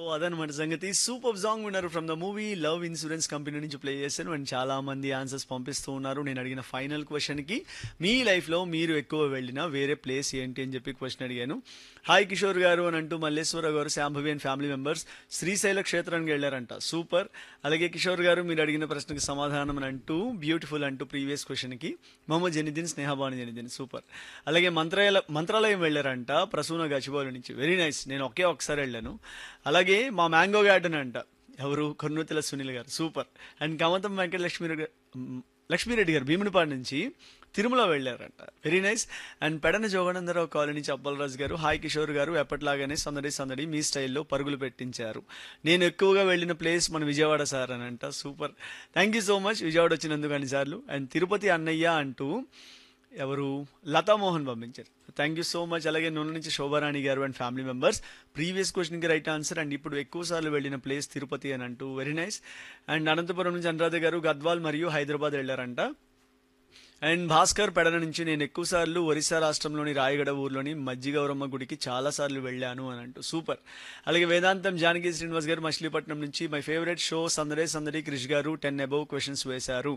అదనమాట సంగతి super song ఉన్నారు from the movie love insurance company నుంచి ప్లే చేశాను అండ్ చాలా మంది ఆన్సర్స్ పంపిస్తూ ఉన్నారు నేను అడిగిన ఫైనల్ క్వశ్చన్ కి మీ లైఫ్ లో మీరు ఎక్కువ వెళ్ళిన వేరే ప్లేస్ ఏంటి అని చెప్పి క్వశ్చన్ అడిగాను హాయ్ కిషోర్ గారు అని అంటూ Malleswara garu Shambhavi and family members శ్రీశైల క్షేత్రానికి వెళ్ళారంట సూపర్ అలాగే కిషోర్ గారు మీరు అడిగిన ప్రశ్నకి సమాధానం అని అంటూ బ్యూటిఫుల్ అంటూ ప్రీవియస్ క్వశ్చన్ కి మొహమ్మద్ జనిదిన్ స్నేహబాను జనిదిన్ సూపర్ అలాగే మంత్రాలయ మంత్రాలయం వెళ్ళారంట ప్రసూన గచ్చిబౌలి నుంచి వెరీ నైస్ నేను ఒకే ఒకసారి వెళ్ళాను అలాగే మా మ్యాంగో గార్డెన్ అంట ఎవరు కొన్నుతెల సునీల్ గారు సూపర్ అండ్ కమతం వెంకట లక్ష్మీ లక్ష్మీరెడ్డి గారు భీమునిపాడు నుంచి తిరుమల వెళ్ళారంట very nice and Pedana Joganandarao colony నుంచి అప్పలరాజు గారు హాయ్ కిషోర్ గారు ఎప్పటిలాగానే సందడి సందడి మీ స్టైల్లో పరుగులు పెట్టించారు నేను ఎక్కువగా వెళ్ళిన ప్లేస్ మన విజయవాడ సార్ అని అంట super thank you so much Vijayawada వచ్చినందుకు అన్నిసార్లు అండ్ తిరుపతి అన్నయ్య అంటూ ఎవరు లతామోహన్ పంపించారు థ్యాంక్ యూ సో మచ్ అలాగే నూనె నుంచి Shobharani garu and family members previous క్వశ్చన్కి రైట్ ఆన్సర్ అండ్ ఇప్పుడు ఎక్కువ సార్లు వెళ్ళిన ప్లేస్ తిరుపతి అని అంటూ వెరీ నైస్ అండ్ అనంతపురం నుంచి అనురాధ గారు గద్వాల్ మరియు హైదరాబాద్ వెళ్ళారంట అండ్ భాస్కర్ పెడన నుంచి నేను ఎక్కువ సార్లు ఒరిస్సా రాష్ట్రంలోని రాయగడ ఊర్లోని మజ్జిగౌరమ్మ గుడికి చాలా సార్లు వెళ్ళాను అని అంటూ సూపర్ అలాగే వేదాంతం జానకి శ్రీనివాస్ గారు మచిలీపట్నం నుంచి మై ఫేవరెట్ షో సందడే సందడి క్రిష్ గారు టెన్ అబౌవ్ క్వశ్చన్స్ వేశారు